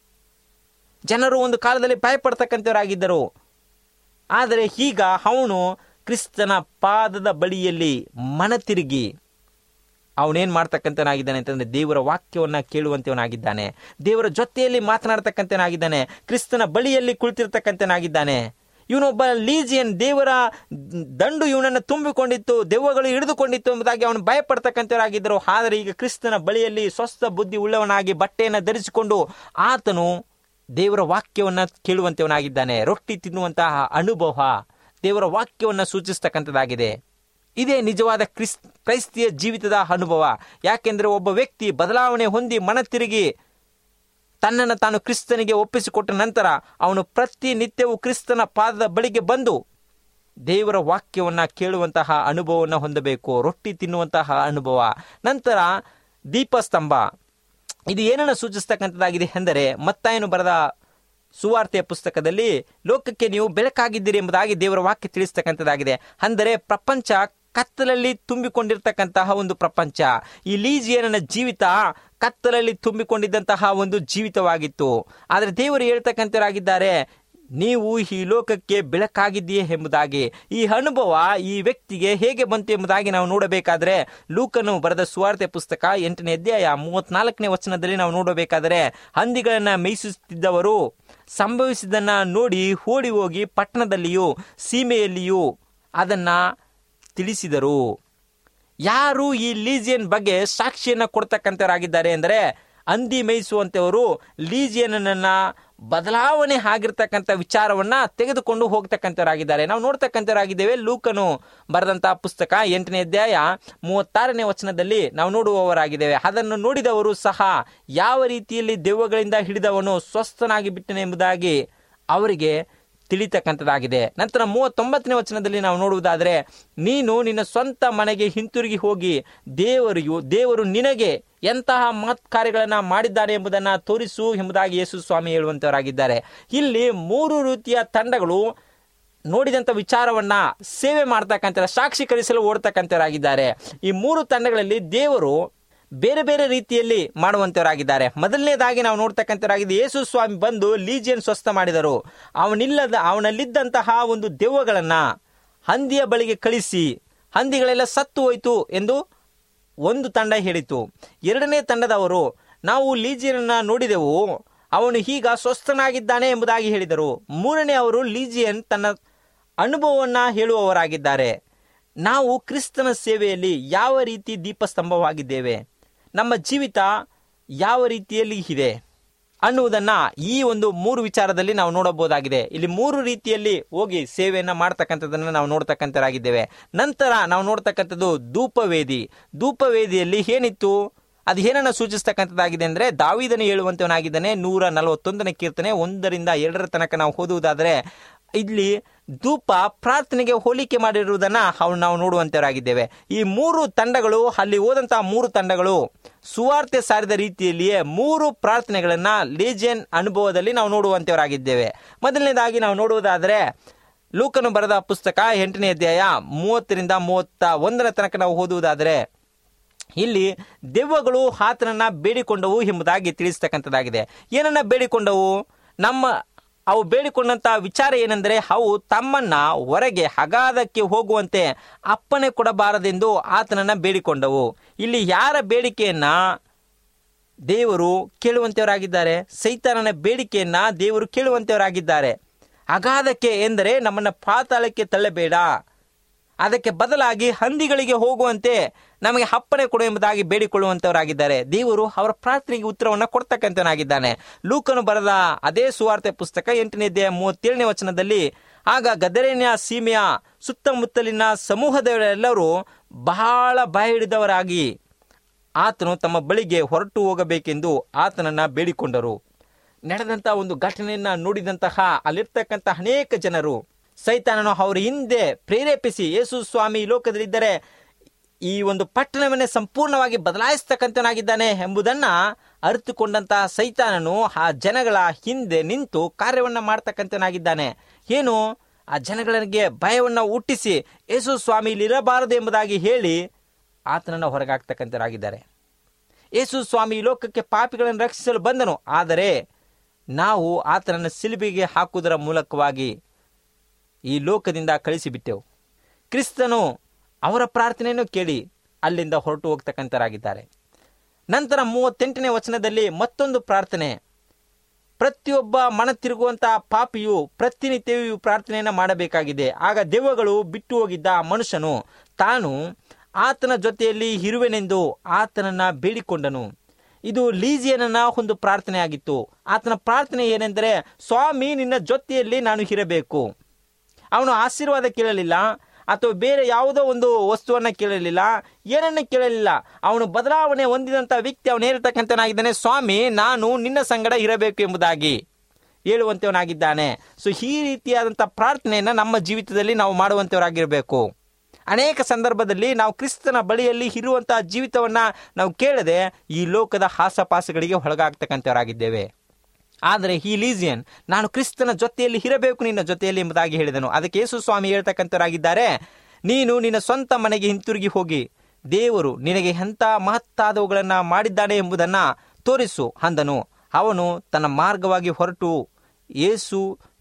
ಜನರು ಒಂದು ಕಾಲದಲ್ಲಿ ಭಯಪಡ್ತಕ್ಕಂಥವರಾಗಿದ್ದರು ಆದರೆ ಈಗ ಅವನು ಕ್ರಿಸ್ತನ ಪಾದದ ಬಳಿಯಲ್ಲಿ ಮನ ತಿರುಗಿ ಅವನೇನ್ ಮಾಡ್ತಕ್ಕಂಥನಾಗಿದ್ದಾನೆ ಅಂತಂದ್ರೆ ದೇವರ ವಾಕ್ಯವನ್ನ ಕೇಳುವಂತವನಾಗಿದ್ದಾನೆ ದೇವರ ಜೊತೆಯಲ್ಲಿ ಮಾತನಾಡ್ತಕ್ಕಂಥನಾಗಿದ್ದಾನೆ ಕ್ರಿಸ್ತನ ಬಳಿಯಲ್ಲಿ ಕುಳಿತಿರ್ತಕ್ಕಂಥನಾಗಿದ್ದಾನೆ ಇವನೊಬ್ಬ ಲೀಜಿಯನ್ ದೇವರ ದಂಡು ಇವನನ್ನು ತುಂಬಿಕೊಂಡಿತ್ತು ದೆವ್ವಗಳು ಹಿಡಿದುಕೊಂಡಿತ್ತು ಎಂಬುದಾಗಿ ಅವನು ಭಯಪಡ್ತಕ್ಕಂಥವರಾಗಿದ್ದರು ಆದರೆ ಈಗ ಕ್ರಿಸ್ತನ ಬಳಿಯಲ್ಲಿ ಸ್ವಸ್ಥ ಬುದ್ಧಿ ಉಳ್ಳವನಾಗಿ ಬಟ್ಟೆಯನ್ನು ಧರಿಸಿಕೊಂಡು ಆತನು ದೇವರ ವಾಕ್ಯವನ್ನ ಕೇಳುವಂತವನಾಗಿದ್ದಾನೆ ರೊಟ್ಟಿ ತಿನ್ನುವಂತಹ ಅನುಭವ ದೇವರ ವಾಕ್ಯವನ್ನ ಸೂಚಿಸ್ತಕ್ಕಂಥದ್ದಾಗಿದೆ ಇದೇ ನಿಜವಾದ ಕ್ರಿಸ್ ಕ್ರೈಸ್ತಿಯ ಜೀವಿತದ ಅನುಭವ ಯಾಕೆಂದ್ರೆ ಒಬ್ಬ ವ್ಯಕ್ತಿ ಬದಲಾವಣೆ ಹೊಂದಿ ಮನ ತಿರುಗಿ ತನ್ನನ್ನು ತಾನು ಕ್ರಿಸ್ತನಿಗೆ ಒಪ್ಪಿಸಿಕೊಟ್ಟ ನಂತರ ಅವನು ಪ್ರತಿನಿತ್ಯವೂ ಕ್ರಿಸ್ತನ ಪಾದದ ಬಳಿಗೆ ಬಂದು ದೇವರ ವಾಕ್ಯವನ್ನ ಕೇಳುವಂತಹ ಅನುಭವವನ್ನು ಹೊಂದಬೇಕು ರೊಟ್ಟಿ ತಿನ್ನುವಂತಹ ಅನುಭವ ನಂತರ ದೀಪಸ್ತಂಭ ಇದು ಏನನ್ನು ಸೂಚಿಸ್ತಕ್ಕಂಥದ್ದಾಗಿದೆ ಎಂದರೆ ಮತ್ತಾಯನು ಬರೆದ ಸುವಾರ್ತೆಯ ಪುಸ್ತಕದಲ್ಲಿ ಲೋಕಕ್ಕೆ ನೀವು ಬೆಳಕಾಗಿದ್ದೀರಿ ಎಂಬುದಾಗಿ ದೇವರ ವಾಕ್ಯ ತಿಳಿಸ್ತಕ್ಕಂಥದ್ದಾಗಿದೆ ಅಂದರೆ ಪ್ರಪಂಚ ಕತ್ತಲಲ್ಲಿ ತುಂಬಿಕೊಂಡಿರ್ತಕ್ಕಂತಹ ಒಂದು ಪ್ರಪಂಚ ಈ ಲೀಜಿಯನ ಜೀವಿತ ಕತ್ತಲಲ್ಲಿ ತುಂಬಿಕೊಂಡಿದ್ದಂತಹ ಒಂದು ಜೀವಿತವಾಗಿತ್ತು ಆದರೆ ದೇವರು ಹೇಳ್ತಕ್ಕಂಥವರಾಗಿದ್ದಾರೆ ನೀವು ಈ ಲೋಕಕ್ಕೆ ಬೆಳಕಾಗಿದ್ದೀಯೇ ಎಂಬುದಾಗಿ ಈ ಅನುಭವ ಈ ವ್ಯಕ್ತಿಗೆ ಹೇಗೆ ಬಂತು ಎಂಬುದಾಗಿ ನಾವು ನೋಡಬೇಕಾದ್ರೆ ಲೂಕನು ಬರೆದ ಸುವಾರ್ತೆ ಪುಸ್ತಕ ಎಂಟನೇ ಅಧ್ಯಾಯ ಮೂವತ್ನಾಲ್ಕನೇ ವಚನದಲ್ಲಿ ನಾವು ನೋಡಬೇಕಾದರೆ ಹಂದಿಗಳನ್ನ ಮೇಯಿಸುತ್ತಿದ್ದವರು ಸಂಭವಿಸಿದ್ದನ್ನ ನೋಡಿ ಓಡಿ ಹೋಗಿ ಪಟ್ಟಣದಲ್ಲಿಯೂ ಸೀಮೆಯಲ್ಲಿಯೂ ಅದನ್ನ ತಿಳಿಸಿದರು ಯಾರು ಈ ಲೀಜಿಯನ್ ಬಗ್ಗೆ ಸಾಕ್ಷಿಯನ್ನ ಕೊಡ್ತಕ್ಕಂಥವರಾಗಿದ್ದಾರೆ ಅಂದರೆ ಹಂದಿ ಮೇಯಿಸುವಂತವರು ಲೀಜಿಯನನ್ನ ಬದಲಾವಣೆ ಆಗಿರ್ತಕ್ಕಂಥ ವಿಚಾರವನ್ನ ತೆಗೆದುಕೊಂಡು ಹೋಗ್ತಕ್ಕಂಥವರಾಗಿದ್ದಾರೆ ನಾವು ನೋಡ್ತಕ್ಕಂಥವರಾಗಿದ್ದೇವೆ ಲೂಕನು ಬರೆದಂತಹ ಪುಸ್ತಕ ಎಂಟನೇ ಅಧ್ಯಾಯ ಮೂವತ್ತಾರನೇ ವಚನದಲ್ಲಿ ನಾವು ನೋಡುವವರಾಗಿದ್ದೇವೆ ಅದನ್ನು ನೋಡಿದವರು ಸಹ ಯಾವ ರೀತಿಯಲ್ಲಿ ದೆವ್ವಗಳಿಂದ ಹಿಡಿದವನು ಸ್ವಸ್ಥನಾಗಿ ಬಿಟ್ಟನೆ ಎಂಬುದಾಗಿ ಅವರಿಗೆ ತಿಳಿತಕ್ಕಂಥದ್ದಾಗಿದೆ ನಂತರ ಮೂವತ್ತೊಂಬತ್ತನೇ ವಚನದಲ್ಲಿ ನಾವು ನೋಡುವುದಾದರೆ ನೀನು ನಿನ್ನ ಸ್ವಂತ ಮನೆಗೆ ಹಿಂತಿರುಗಿ ಹೋಗಿ ದೇವರಿಯು ದೇವರು ನಿನಗೆ ಎಂತಹ ಮಹತ್ ಕಾರ್ಯಗಳನ್ನು ಮಾಡಿದ್ದಾರೆ ಎಂಬುದನ್ನು ತೋರಿಸು ಎಂಬುದಾಗಿ ಯೇಸು ಸ್ವಾಮಿ ಹೇಳುವಂತವರಾಗಿದ್ದಾರೆ ಇಲ್ಲಿ ಮೂರು ರೀತಿಯ ತಂಡಗಳು ನೋಡಿದಂಥ ವಿಚಾರವನ್ನ ಸೇವೆ ಮಾಡ್ತಕ್ಕಂಥ ಸಾಕ್ಷೀಕರಿಸಲು ಓಡ್ತಕ್ಕಂಥವರಾಗಿದ್ದಾರೆ ಈ ಮೂರು ತಂಡಗಳಲ್ಲಿ ದೇವರು ಬೇರೆ ಬೇರೆ ರೀತಿಯಲ್ಲಿ ಮಾಡುವಂತವರಾಗಿದ್ದಾರೆ ಮೊದಲನೇದಾಗಿ ನಾವು ನೋಡ್ತಕ್ಕಂಥವರಾಗಿದೆ ಯೇಸು ಸ್ವಾಮಿ ಬಂದು ಲೀಜಿಯನ್ ಸ್ವಸ್ಥ ಮಾಡಿದರು ಅವನಿಲ್ಲದ ಅವನಲ್ಲಿದ್ದಂತಹ ಒಂದು ದೆವ್ವಗಳನ್ನ ಹಂದಿಯ ಬಳಿಗೆ ಕಳಿಸಿ ಹಂದಿಗಳೆಲ್ಲ ಸತ್ತು ಹೋಯಿತು ಎಂದು ಒಂದು ತಂಡ ಹೇಳಿತು ಎರಡನೇ ತಂಡದವರು ನಾವು ಲೀಜಿಯನ್ನ ನೋಡಿದೆವು ಅವನು ಈಗ ಸ್ವಸ್ಥನಾಗಿದ್ದಾನೆ ಎಂಬುದಾಗಿ ಹೇಳಿದರು ಮೂರನೇ ಅವರು ಲೀಜಿಯನ್ ತನ್ನ ಅನುಭವವನ್ನ ಹೇಳುವವರಾಗಿದ್ದಾರೆ ನಾವು ಕ್ರಿಸ್ತನ ಸೇವೆಯಲ್ಲಿ ಯಾವ ರೀತಿ ದೀಪಸ್ತಂಭವಾಗಿದ್ದೇವೆ ನಮ್ಮ ಜೀವಿತ ಯಾವ ರೀತಿಯಲ್ಲಿ ಇದೆ ಅನ್ನುವುದನ್ನ ಈ ಒಂದು ಮೂರು ವಿಚಾರದಲ್ಲಿ ನಾವು ನೋಡಬಹುದಾಗಿದೆ ಇಲ್ಲಿ ಮೂರು ರೀತಿಯಲ್ಲಿ ಹೋಗಿ ಸೇವೆಯನ್ನ ಮಾಡ್ತಕ್ಕಂಥದ್ದನ್ನ ನಾವು ನೋಡ್ತಕ್ಕಂಥರಾಗಿದ್ದೇವೆ ನಂತರ ನಾವು ನೋಡ್ತಕ್ಕಂಥದ್ದು ಧೂಪವೇದಿ ಧೂಪವೇದಿಯಲ್ಲಿ ಏನಿತ್ತು ಅದು ಏನನ್ನ ಸೂಚಿಸ್ತಕ್ಕಂಥದ್ದಾಗಿದೆ ಅಂದ್ರೆ ದಾವಿದನು ಹೇಳುವಂತವನಾಗಿದ್ದಾನೆ ನೂರ ನಲವತ್ತೊಂದನೇ ಕೀರ್ತನೆ ಒಂದರಿಂದ ಎರಡರ ತನಕ ನಾವು ಓದುವುದಾದರೆ ಇಲ್ಲಿ ಧೂಪ ಪ್ರಾರ್ಥನೆಗೆ ಹೋಲಿಕೆ ಮಾಡಿರುವುದನ್ನ ಅವ್ನು ನಾವು ನೋಡುವಂತವರಾಗಿದ್ದೇವೆ ಈ ಮೂರು ತಂಡಗಳು ಅಲ್ಲಿ ಹೋದಂತಹ ಮೂರು ತಂಡಗಳು ಸುವಾರ್ತೆ ಸಾರಿದ ರೀತಿಯಲ್ಲಿಯೇ ಮೂರು ಪ್ರಾರ್ಥನೆಗಳನ್ನ ಲೇಜಿಯನ್ ಅನುಭವದಲ್ಲಿ ನಾವು ನೋಡುವಂತವರಾಗಿದ್ದೇವೆ ಮೊದಲನೇದಾಗಿ ನಾವು ನೋಡುವುದಾದರೆ ಲೂಕನು ಬರೆದ ಪುಸ್ತಕ ಎಂಟನೇ ಅಧ್ಯಾಯ ಮೂವತ್ತರಿಂದ ಮೂವತ್ತ ಒಂದರ ತನಕ ನಾವು ಓದುವುದಾದರೆ ಇಲ್ಲಿ ದೆವ್ವಗಳು ಆತನನ್ನ ಬೇಡಿಕೊಂಡವು ಎಂಬುದಾಗಿ ತಿಳಿಸ್ತಕ್ಕಂಥದ್ದಾಗಿದೆ ಏನನ್ನ ಬೇಡಿಕೊಂಡವು ನಮ್ಮ ಅವು ಬೇಡಿಕೊಂಡಂತ ವಿಚಾರ ಏನೆಂದರೆ ಅವು ತಮ್ಮನ್ನ ಹೊರಗೆ ಅಗಾಧಕ್ಕೆ ಹೋಗುವಂತೆ ಅಪ್ಪಣೆ ಕೊಡಬಾರದೆಂದು ಆತನನ್ನ ಬೇಡಿಕೊಂಡವು ಇಲ್ಲಿ ಯಾರ ಬೇಡಿಕೆಯನ್ನ ದೇವರು ಕೇಳುವಂತವರಾಗಿದ್ದಾರೆ ಸೈತಾನನ ಬೇಡಿಕೆಯನ್ನ ದೇವರು ಕೇಳುವಂತವರಾಗಿದ್ದಾರೆ ಅಗಾಧಕ್ಕೆ ಎಂದರೆ ನಮ್ಮನ್ನ ಪಾತಾಳಕ್ಕೆ ತಳ್ಳಬೇಡ ಅದಕ್ಕೆ ಬದಲಾಗಿ ಹಂದಿಗಳಿಗೆ ಹೋಗುವಂತೆ ನಮಗೆ ಅಪ್ಪಣೆ ಕೊಡು ಎಂಬುದಾಗಿ ಬೇಡಿಕೊಳ್ಳುವಂತವರಾಗಿದ್ದಾರೆ ದೇವರು ಅವರ ಪ್ರಾರ್ಥನೆಗೆ ಉತ್ತರವನ್ನು ಕೊಡ್ತಕ್ಕಂಥವನಾಗಿದ್ದಾನೆ ಲೂಕನು ಬರೆದ ಅದೇ ಸುವಾರ್ತೆ ಪುಸ್ತಕ ಎಂಟನೇ ಅಧ್ಯಾಯ ಮೂವತ್ತೇಳನೇ ವಚನದಲ್ಲಿ ಆಗ ಗದರೇನ್ಯ ಸೀಮೆಯ ಸುತ್ತಮುತ್ತಲಿನ ಸಮೂಹದವರೆಲ್ಲರೂ ಬಹಳ ಭಯ ಹಿಡಿದವರಾಗಿ ಆತನು ತಮ್ಮ ಬಳಿಗೆ ಹೊರಟು ಹೋಗಬೇಕೆಂದು ಆತನನ್ನ ಬೇಡಿಕೊಂಡರು ನಡೆದಂತಹ ಒಂದು ಘಟನೆಯನ್ನ ನೋಡಿದಂತಹ ಅಲ್ಲಿರ್ತಕ್ಕಂಥ ಅನೇಕ ಜನರು ಸೈತಾನನು ಅವರ ಹಿಂದೆ ಪ್ರೇರೇಪಿಸಿ ಯೇಸು ಸ್ವಾಮಿ ಈ ಲೋಕದಲ್ಲಿದ್ದರೆ ಈ ಒಂದು ಪಟ್ಟಣವನ್ನೇ ಸಂಪೂರ್ಣವಾಗಿ ಬದಲಾಯಿಸ್ತಕ್ಕಂಥವನಾಗಿದ್ದಾನೆ ಎಂಬುದನ್ನ ಅರಿತುಕೊಂಡಂತಹ ಸೈತಾನನು ಆ ಜನಗಳ ಹಿಂದೆ ನಿಂತು ಕಾರ್ಯವನ್ನ ಮಾಡ್ತಕ್ಕಂಥವನಾಗಿದ್ದಾನೆ ಏನು ಆ ಜನಗಳಿಗೆ ಭಯವನ್ನ ಹುಟ್ಟಿಸಿ ಯೇಸು ಸ್ವಾಮಿ ಇಲ್ಲಿರಬಾರದು ಎಂಬುದಾಗಿ ಹೇಳಿ ಆತನನ್ನು ಹೊರಗಾಗ್ತಕ್ಕಂಥವರಾಗಿದ್ದಾರೆ ಯೇಸು ಸ್ವಾಮಿ ಈ ಲೋಕಕ್ಕೆ ಪಾಪಿಗಳನ್ನು ರಕ್ಷಿಸಲು ಬಂದನು ಆದರೆ ನಾವು ಆತನನ್ನು ಸಿಲುಬಿಗೆ ಹಾಕುವುದರ ಮೂಲಕವಾಗಿ ಈ ಲೋಕದಿಂದ ಕಳಿಸಿಬಿಟ್ಟೆವು ಕ್ರಿಸ್ತನು ಅವರ ಪ್ರಾರ್ಥನೆಯನ್ನು ಕೇಳಿ ಅಲ್ಲಿಂದ ಹೊರಟು ಹೋಗ್ತಕ್ಕಂಥರಾಗಿದ್ದಾರೆ ನಂತರ ಮೂವತ್ತೆಂಟನೇ ವಚನದಲ್ಲಿ ಮತ್ತೊಂದು ಪ್ರಾರ್ಥನೆ ಪ್ರತಿಯೊಬ್ಬ ಮನ ತಿರುಗುವಂತಹ ಪಾಪಿಯು ಪ್ರತಿನಿತ್ಯವೂ ಪ್ರಾರ್ಥನೆಯನ್ನು ಮಾಡಬೇಕಾಗಿದೆ ಆಗ ದೆವ್ವಗಳು ಬಿಟ್ಟು ಹೋಗಿದ್ದ ಆ ಮನುಷ್ಯನು ತಾನು ಆತನ ಜೊತೆಯಲ್ಲಿ ಇರುವೆನೆಂದು ಆತನನ್ನ ಬೇಡಿಕೊಂಡನು ಇದು ಲೀಜಿಯನನ ಒಂದು ಪ್ರಾರ್ಥನೆ ಆಗಿತ್ತು ಆತನ ಪ್ರಾರ್ಥನೆ ಏನೆಂದರೆ ಸ್ವಾಮಿ ನಿನ್ನ ಜೊತೆಯಲ್ಲಿ ನಾನು ಇರಬೇಕು ಅವನು ಆಶೀರ್ವಾದ ಕೇಳಲಿಲ್ಲ ಅಥವಾ ಬೇರೆ ಯಾವುದೋ ಒಂದು ವಸ್ತುವನ್ನ ಕೇಳಲಿಲ್ಲ ಏನನ್ನ ಕೇಳಲಿಲ್ಲ ಅವನು ಬದಲಾವಣೆ ಹೊಂದಿದಂತ ವ್ಯಕ್ತಿ ಅವನು ಹೇಳ್ತಕ್ಕಂಥನಾಗಿದ್ದಾನೆ ಸ್ವಾಮಿ ನಾನು ನಿನ್ನ ಸಂಗಡ ಇರಬೇಕು ಎಂಬುದಾಗಿ ಹೇಳುವಂತವನಾಗಿದ್ದಾನೆ ಸೊ ಈ ರೀತಿಯಾದಂಥ ಪ್ರಾರ್ಥನೆಯನ್ನ ನಮ್ಮ ಜೀವಿತದಲ್ಲಿ ನಾವು ಮಾಡುವಂತವರಾಗಿರಬೇಕು ಅನೇಕ ಸಂದರ್ಭದಲ್ಲಿ ನಾವು ಕ್ರಿಸ್ತನ ಬಳಿಯಲ್ಲಿ ಇರುವಂತಹ ಜೀವಿತವನ್ನ ನಾವು ಕೇಳದೆ ಈ ಲೋಕದ ಹಾಸಪಾಸಗಳಿಗೆ ಒಳಗಾಗ್ತಕ್ಕಂಥವರಾಗಿದ್ದೇವೆ ಆದರೆ ಈ ಲೀಸಿಯನ್ ನಾನು ಕ್ರಿಸ್ತನ ಜೊತೆಯಲ್ಲಿ ಇರಬೇಕು ನಿನ್ನ ಜೊತೆಯಲ್ಲಿ ಎಂಬುದಾಗಿ ಹೇಳಿದನು ಅದಕ್ಕೆ ಯೇಸು ಸ್ವಾಮಿ ಹೇಳ್ತಕ್ಕಂಥವರಾಗಿದ್ದಾರೆ ನೀನು ನಿನ್ನ ಸ್ವಂತ ಮನೆಗೆ ಹಿಂತಿರುಗಿ ಹೋಗಿ ದೇವರು ನಿನಗೆ ಎಂಥ ಮಹತ್ತಾದವುಗಳನ್ನ ಮಾಡಿದ್ದಾನೆ ಎಂಬುದನ್ನ ತೋರಿಸು ಅಂದನು ಅವನು ತನ್ನ ಮಾರ್ಗವಾಗಿ ಹೊರಟು ಯೇಸು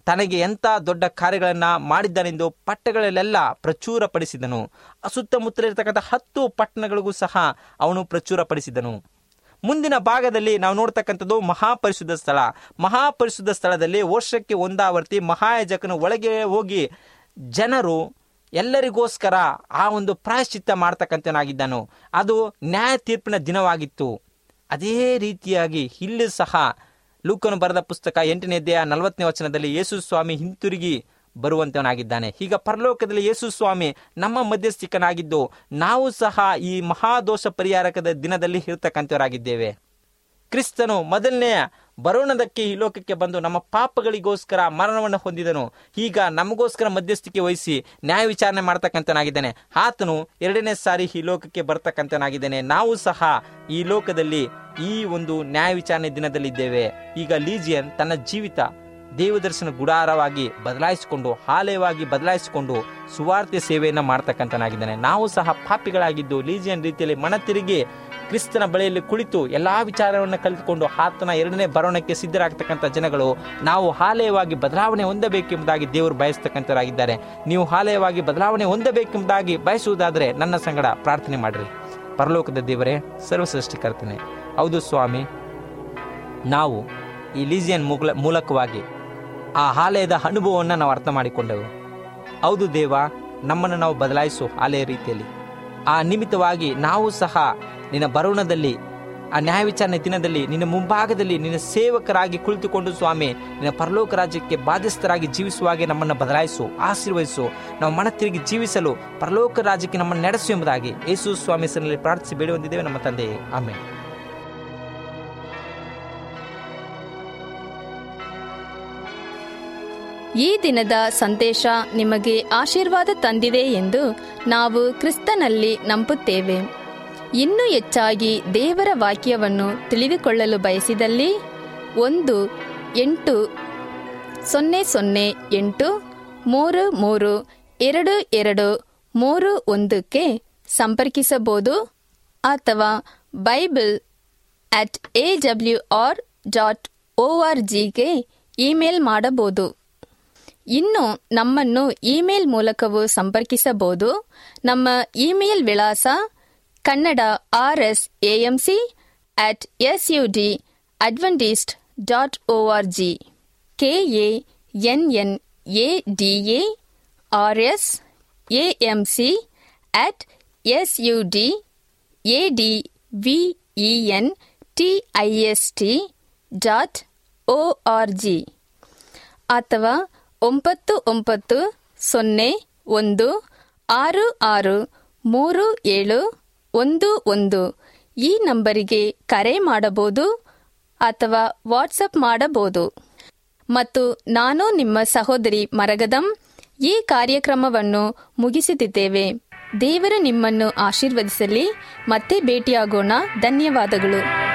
ತನಗೆ ಎಂಥ ದೊಡ್ಡ ಕಾರ್ಯಗಳನ್ನು ಮಾಡಿದ್ದಾನೆಂದು ಪಟ್ಟಣಗಳಲ್ಲೆಲ್ಲ ಪ್ರಚುರಪಡಿಸಿದನು ಸುತ್ತಮುತ್ತಲಿರ್ತಕ್ಕಂಥ ಹತ್ತು ಪಟ್ಟಣಗಳಿಗೂ ಸಹ ಅವನು ಪ್ರಚುರಪಡಿಸಿದನು ಮುಂದಿನ ಭಾಗದಲ್ಲಿ ನಾವು ನೋಡ್ತಕ್ಕಂಥದ್ದು ಮಹಾಪರಿಶುದ್ಧ ಸ್ಥಳ ಮಹಾಪರಿಶುದ್ಧ ಸ್ಥಳದಲ್ಲಿ ವರ್ಷಕ್ಕೆ ಒಂದಾವರ್ತಿ ಮಹಾಯಾಜಕನ ಒಳಗೆ ಹೋಗಿ ಜನರು ಎಲ್ಲರಿಗೋಸ್ಕರ ಆ ಒಂದು ಪ್ರಾಯಶ್ಚಿತ್ತ ಮಾಡ್ತಕ್ಕಂಥನಾಗಿದ್ದನು ಅದು ನ್ಯಾಯ ತೀರ್ಪಿನ ದಿನವಾಗಿತ್ತು ಅದೇ ರೀತಿಯಾಗಿ ಇಲ್ಲಿ ಸಹ ಲೂಕನು ಬರೆದ ಪುಸ್ತಕ ಎಂಟನೇ ಅಧ್ಯಾಯ ನಲವತ್ತನೇ ವಚನದಲ್ಲಿ ಯೇಸು ಸ್ವಾಮಿ ಹಿಂತಿರುಗಿ ಬರುವಂತವನಾಗಿದ್ದಾನೆ ಈಗ ಪರಲೋಕದಲ್ಲಿ ಯೇಸು ಸ್ವಾಮಿ ನಮ್ಮ ಮಧ್ಯಸ್ಥಿಕನಾಗಿದ್ದು ನಾವು ಸಹ ಈ ಮಹಾದೋಷ ಪರಿಹಾರಕದ ದಿನದಲ್ಲಿ ಇರ್ತಕ್ಕಂಥವರಾಗಿದ್ದೇವೆ ಕ್ರಿಸ್ತನು ಮೊದಲನೆಯ ಬರೋಣದಕ್ಕೆ ಈ ಲೋಕಕ್ಕೆ ಬಂದು ನಮ್ಮ ಪಾಪಗಳಿಗೋಸ್ಕರ ಮರಣವನ್ನು ಹೊಂದಿದನು ಈಗ ನಮಗೋಸ್ಕರ ಮಧ್ಯಸ್ಥಿಕೆ ವಹಿಸಿ ನ್ಯಾಯ ವಿಚಾರಣೆ ಮಾಡ್ತಕ್ಕಂಥನಾಗಿದ್ದಾನೆ ಆತನು ಎರಡನೇ ಸಾರಿ ಈ ಲೋಕಕ್ಕೆ ಬರ್ತಕ್ಕಂಥನಾಗಿದ್ದಾನೆ ನಾವು ಸಹ ಈ ಲೋಕದಲ್ಲಿ ಈ ಒಂದು ನ್ಯಾಯ ವಿಚಾರಣೆ ದಿನದಲ್ಲಿದ್ದೇವೆ ಈಗ ಲೀಜಿಯನ್ ತನ್ನ ಜೀವಿತ ದೇವದರ್ಶನ ಗುಡಾರವಾಗಿ ಬದಲಾಯಿಸಿಕೊಂಡು ಆಲಯವಾಗಿ ಬದಲಾಯಿಸಿಕೊಂಡು ಸುವಾರ್ತೆ ಸೇವೆಯನ್ನು ಮಾಡ್ತಕ್ಕಂಥನಾಗಿದ್ದಾನೆ ನಾವು ಸಹ ಪಾಪಿಗಳಾಗಿದ್ದು ಲೀಜಿಯನ್ ರೀತಿಯಲ್ಲಿ ಮನ ತಿರುಗಿ ಕ್ರಿಸ್ತನ ಬಳಿಯಲ್ಲಿ ಕುಳಿತು ಎಲ್ಲಾ ವಿಚಾರವನ್ನು ಕಲಿತುಕೊಂಡು ಆತನ ಎರಡನೇ ಬರೋಣಕ್ಕೆ ಸಿದ್ಧರಾಗ್ತಕ್ಕಂಥ ಜನಗಳು ನಾವು ಆಲಯವಾಗಿ ಬದಲಾವಣೆ ಹೊಂದಬೇಕೆಂಬುದಾಗಿ ದೇವರು ಬಯಸ್ತಕ್ಕಂಥರಾಗಿದ್ದಾರೆ ನೀವು ಆಲಯವಾಗಿ ಬದಲಾವಣೆ ಹೊಂದಬೇಕೆಂಬುದಾಗಿ ಬಯಸುವುದಾದರೆ ನನ್ನ ಸಂಗಡ ಪ್ರಾರ್ಥನೆ ಮಾಡಿರಿ ಪರಲೋಕದ ದೇವರೇ ಸರ್ವಸೃಷ್ಟಿಕರ್ತನೆ ಹೌದು ಸ್ವಾಮಿ ನಾವು ಈ ಲೀಸಿಯನ್ ಮುಗ್ಲ ಮೂಲಕವಾಗಿ ಆ ಆಲಯದ ಅನುಭವವನ್ನು ನಾವು ಅರ್ಥ ಮಾಡಿಕೊಂಡೆವು ಹೌದು ದೇವ ನಮ್ಮನ್ನು ನಾವು ಬದಲಾಯಿಸು ಆಲಯ ರೀತಿಯಲ್ಲಿ ಆ ನಿಮಿತ್ತವಾಗಿ ನಾವು ಸಹ ನಿನ್ನ ಬರೋಣದಲ್ಲಿ ಆ ನ್ಯಾಯ ವಿಚಾರಣೆ ದಿನದಲ್ಲಿ ನಿನ್ನ ಮುಂಭಾಗದಲ್ಲಿ ನಿನ್ನ ಸೇವಕರಾಗಿ ಕುಳಿತುಕೊಂಡು ಸ್ವಾಮಿ ನಿನ್ನ ಪರಲೋಕ ರಾಜ್ಯಕ್ಕೆ ಬಾಧ್ಯಸ್ಥರಾಗಿ ಜೀವಿಸುವ ಹಾಗೆ ನಮ್ಮನ್ನು ಬದಲಾಯಿಸು ಆಶೀರ್ವಹಿಸು ನಾವು ಮನ ತಿರುಗಿ ಜೀವಿಸಲು ಪರಲೋಕ ರಾಜ್ಯಕ್ಕೆ ನಮ್ಮನ್ನು ನಡೆಸು ಎಂಬುದಾಗಿ ಯೇಸು ಸ್ವಾಮಿ ಹೆಸರಿನಲ್ಲಿ ಪ್ರಾರ್ಥಿಸಿ ಬೇಡಿ ಹೊಂದಿದ್ದೇವೆ ನಮ್ಮ ತಂದೆಯೇ ಆಮೇಲೆ ಈ ದಿನದ ಸಂದೇಶ ನಿಮಗೆ ಆಶೀರ್ವಾದ ತಂದಿದೆ ಎಂದು ನಾವು ಕ್ರಿಸ್ತನಲ್ಲಿ ನಂಬುತ್ತೇವೆ ಇನ್ನೂ ಹೆಚ್ಚಾಗಿ ದೇವರ ವಾಕ್ಯವನ್ನು ತಿಳಿದುಕೊಳ್ಳಲು ಬಯಸಿದಲ್ಲಿ ಒಂದು ಎಂಟು ಸೊನ್ನೆ ಸೊನ್ನೆ ಎಂಟು ಮೂರು ಮೂರು ಎರಡು ಎರಡು ಮೂರು ಒಂದಕ್ಕೆ ಸಂಪರ್ಕಿಸಬಹುದು ಅಥವಾ Bible at A W R dot O R ಜಿಗೆ ಇಮೇಲ್ ಮಾಡಬಹುದು ಇನ್ನು ನಮ್ಮನ್ನು ಇಮೇಲ್ ಮೂಲಕವೂ ಸಂಪರ್ಕಿಸಬಹುದು ನಮ್ಮ ಇಮೇಲ್ ವಿಳಾಸ Kannada R S AMC at S U D Adventist dot O R G K A N N A D A R S AM C at S U D A D V E N T I S T dot O R G ಅಥವಾ ಒಂಬತ್ತು ಒಂಬತ್ತು ಸೊನ್ನೆ ಒಂದು ಆರು ಆರು ಮೂರು ಏಳು ಒಂದು ಒಂದು ಈ ನಂಬರಿಗೆ ಕರೆ ಮಾಡಬಹುದು ಅಥವಾ ವಾಟ್ಸಪ್ ಮಾಡಬಹುದು ಮತ್ತು ನಾನು ನಿಮ್ಮ ಸಹೋದರಿ ಮರಗದಂ ಈ ಕಾರ್ಯಕ್ರಮವನ್ನು ಮುಗಿಸುತ್ತಿದ್ದೇವೆ ದೇವರು ನಿಮ್ಮನ್ನು ಆಶೀರ್ವದಿಸಲಿ ಮತ್ತೆ ಭೇಟಿಯಾಗೋಣ ಧನ್ಯವಾದಗಳು